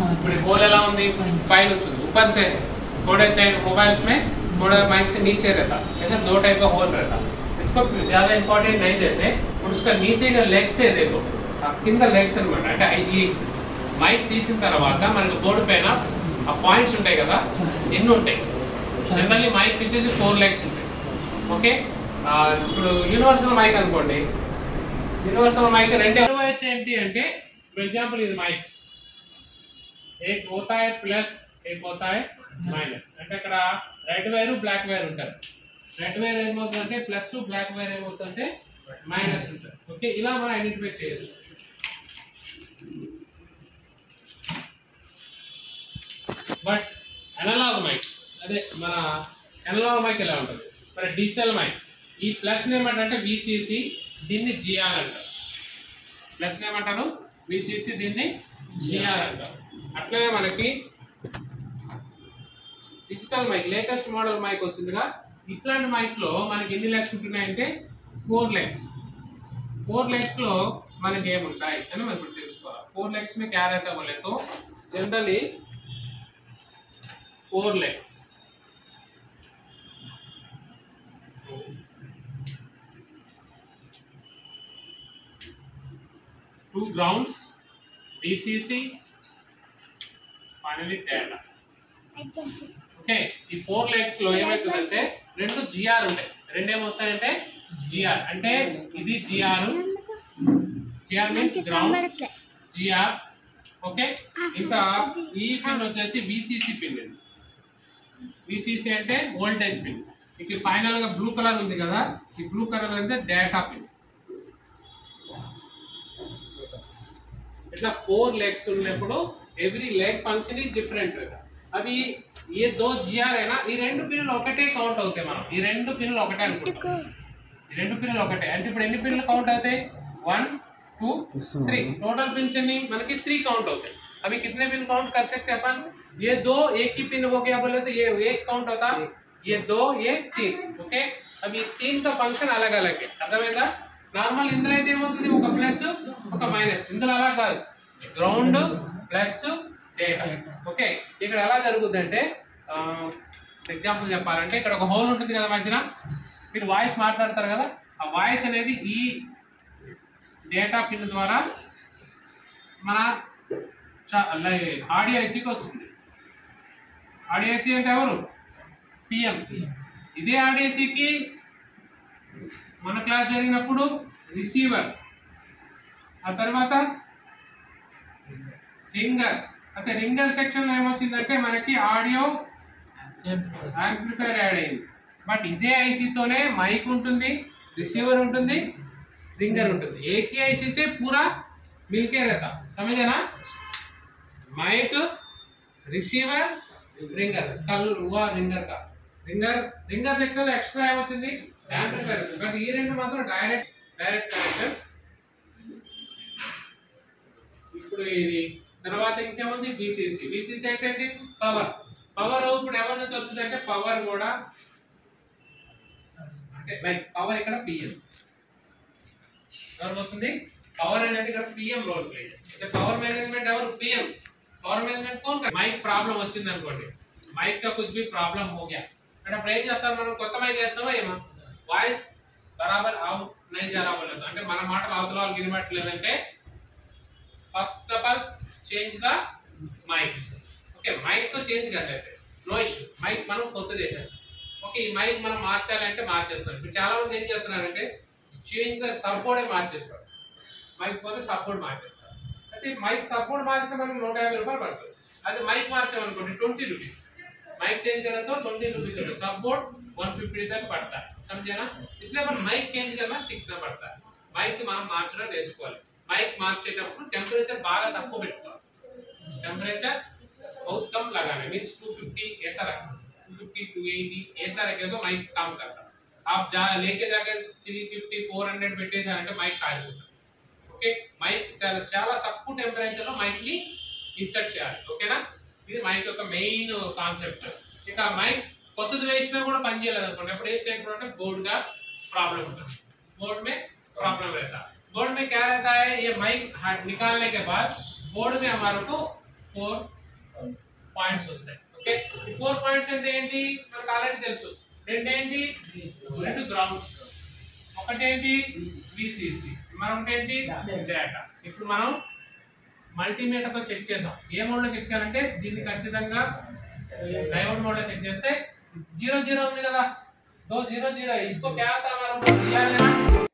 ఇప్పుడు ఈ होल ఎలా ఉంది फाइल వచ్చింది ऊपर से थोड़े मोबाइल्स में थोड़ा माइक से नीचे रहता ऐसा दो टाइप का होल रहता इसको ज्यादा इंपॉर्टेंट नहीं देते और उसका नीचे का लेग से देखो ఆ కింద లెగ్స్ అనమాట అంటే ఈ మైక్ తీసిన తర్వాత మనకి బోర్డు పైన ఆ పాయింట్స్ ఉంటాయి కదా ఎన్ని ఉంటాయి జనరల్లీ మైక్ వచ్చేసి ఫోర్ లెగ్స్ ఉంటాయి ఓకే ఆ, ఇప్పుడు యూనివర్సల్ మైక్ అనుకోండి యూనివర్సల్ మైక్ రెండే వైర్స్ ఏంటి అంటే ఫర్ ఎగ్జాంపుల్ ఇది మైక్ एक होता है प्लस एक होता है మైనస్ అంటే అక్కడ రెడ్ వైర్ బ్లాక్ వైర్ ఉంటారు రెడ్ వైర్ ఏమవుతుందంటే ప్లస్ బ్లాక్ వైర్ ఏమవుతుందంటే మైనస్ ఉంటుంది ఓకే ఇలా మనం ఐడెంటిఫై చేయొచ్చు బట్ అనలాగ్ మైక్ అదే మన అనలాగ్ మైక్ ఎలా ఉంటుంది మరి డిజిటల్ మైక్ ఈ ప్లస్ ఏమంటారంటే విసిసి దీన్ని జిఆర్ అంటారు ప్లస్ ఏమంటారు విసిసి దీన్ని జిఆర్ అంటారు అట్లనే మనకి digital mic latest model mic వచ్చిందిగా ఇట్లాంటి మైక్ లో మనకి ఎన్ని లెగ్స్ ఉంటున్నాయంటే ఫోర్ లెగ్స్ फोर लेग्स లో మనకి ఏముంటాయి అని మనం ఇప్పుడు తెలుసుకోవాలి फोर लेग्स में क्या रहता है बोले तो generally four legs two grounds DCC finally data okay ఈ ఫోర్ లెగ్స్ లో ఏమవుతుందంటే రెండు జిఆర్ ఉంటాయి రెండు ఏమవుతాయంటే జిఆర్ అంటే ఇది GR GR means ground GR okay ఇంకా ఈ పిన్ వచ్చేసి విసిసి పిన్ ఇది విసిసి అంటే వోల్టేజ్ పిన్ ఇక ఫైనల్ గా బ్లూ కలర్ ఉంది కదా ఈ బ్లూ కలర్ అంటే డేటా పిన్ ఇట్లా ఫోర్ లెగ్స్ ఉన్నప్పుడు every leg function is different అవి ఏ దో జిఆర్ అయినా ఈ రెండు పిన్నులు ఒకటే కౌంట్ అవుతాయి మనం ఈ రెండు పిన్నులు ఒకటే అనుకుంటాం ఈ రెండు పిన్నులు ఒకటే అంటే ఇప్పుడు ఎన్ని పిన్నులు కౌంట్ అవుతాయి one two three total pin से नहीं मतलब कि थ्री काउंट होते हैं अभी कितने पिन काउंट कर सकते हैं अपन ये दो एक ही पिन हो गया बोले तो ये एक काउंट होता ये दो ये तीन ఓకే అవి तीन का ఫంక్షన్ अलग अलग है అర్థమైందా నార్మల్ ఇందులో అయితే ఏమవుతుంది ఒక ప్లస్ ఒక మైనస్ ఇందులో అలా కాదు గ్రౌండ్ ప్లస్ డేటా ఓకే ఇక్కడ ఎలా జరుగుతుంది అంటే ఎగ్జాంపుల్ చెప్పాలంటే ఇక్కడ ఒక హోల్ ఉంటుంది కదా మధ్యన మీరు వాయిస్ మాట్లాడతారు కదా ఆ వాయిస్ అనేది ఈ డేటా పిన్ ద్వారా మన ఆడియో ఐసీకి వస్తుంది ఆడియో ఐసీ అంటే ఎవరు పిఎం ఇదే ఆడియో ఐసీకి మన క్లాస్ జరిగినప్పుడు రిసీవర్ ఆ తర్వాత రింగర్ అయితే రింగర్ సెక్షన్ లో ఏమొచ్చిందంటే మనకి ఆడియో యాంప్లిఫైర్ యాడ్ అయింది బట్ ఇదే ఐసీతోనే మైక్ ఉంటుంది రిసీవర్ ఉంటుంది रिंगर ఉంటుంది एक ही आईसी से पूरा मिलके रहता समझे ना माइक रिसीवर रिंगर कल हुआ रिंगर का रिंगर रिंगर सेक्शन లో ఎక్స్ట్రా ఏమొచ్చింది యాంప్లిఫైర్ బట్ ఈ రెండు మాత్రం డైరెక్ట్ డైరెక్ట్ కనెక్షన్ ఇప్పుడు ఇది తర్వాత ఇంకేముంది బీసీసీ బీసీసీ అంటే ఏంటి పవర్ పవర్ ఇప్పుడు ఎవరి నుంచి వస్తుంది అంటే పవర్ కూడా అంటే లైక్ పవర్ ఇక్కడ పిఎం ఎవరికి వస్తుంది పవర్ అనేది ఇక్కడ పిఎం రోల్ ప్లే చేస్తుంది పవర్ మేనేజ్మెంట్ ఎవరు పిఎం పవర్ మేనేజ్మెంట్ कौन कर మైక్ ప్రాబ్లం వచ్చింది అనుకోండి మైక్ का कुछ भी प्रॉब्लम हो गया అంటే అప్పుడు ఏం చేస్తాం మనం కొత్త మైక్ వేస్తామా ఏమో వాయిస్ బరాబర్ అవు నై జరా బోలేదు అంటే మన మాటలు అవతల వాళ్ళకి వినబట్టలేదంటే first of all change the mic okay mic తో చేంజ్ కర్లేతే నో ఇష్యూ మైక్ మనం కొత్తది వేసేస్తాం ఓకే ఈ మైక్ మనం మార్చాలంటే మార్చేస్తాం ఇప్పుడు చాలా మంది ఏం చేస్తున్నారంటే చేంజ్ ద సపోర్ట్ మార్చేస్తారు మైక్ పోతే సపోర్ట్ మార్చేస్తారు అయితే మైక్ సపోర్ట్ మార్చితే మనకి నూట యాభై రూపాయలు పడుతుంది అది మైక్ మార్చామనుకోండి ట్వంటీ రూపీస్ మైక్ చేంజ్ చేయడంతో ट्वेंटी रुपीज होगा सपोर्ट वन फिफ्टी तक पड़ता है समझे ना इसलिए अपन మైక్ చేంజ్ करना सीखना पड़ता है మైక్ మనం మార్చడం నేర్చుకోవాలి మైక్ మార్చేటప్పుడు టెంపరేచర్ బాగా తక్కువ పెట్టుకోవాలి टेम्परेचर बहुत कम लगाना है मीन्स 250 ऐसा रखना 250 280 ऐसा रखे तो माइक काम करता आप जा लेके जाके 350 400 పెట్టేసారంటే మైక్ కాలిపోతుంది ఓకే మైక్ చాలా తక్కువ టెంపరేచర్ లో మైక్ ని ఇన్సర్ట్ చేయాలి ఓకేనా ఇది మైక్ యొక్క మెయిన్ కాన్సెప్ట్ ఇక మైక్ కొత్తది వేసినా కూడా పని చేయలేదు అనుకోండి అప్పుడు ఏం చేయకూడదు అంటే बोर्ड का प्रॉब्लम होता है बोर्ड में प्रॉब्लम रहता है बोर्ड में क्या रहता है ये माइक निकालने के बाद बोर्ड में हमारे को फोर పాయింట్స్ వస్తాయి ఓకే ఈ ఫోర్ పాయింట్స్ అంటే ఏంటి మనకు ఆల్రెడీ తెలుసు రెండు ఏంటి రెండు గ్రౌండ్స్ ఒకటేంటి విసిసి మరొకటి ఏంటి డేటా ఇప్పుడు మనం మల్టీమీటర్ తో చెక్ చేసాం ఏ మోడ్ లో చెక్ చేయాలంటే దీన్ని ఖచ్చితంగా డయోడ్ మోడ్ లో చెక్ చేస్తే జీరో జీరో ఉంది కదా దో జీరో జీరో ఇసుకో क्या होता है हमारा दिया है ना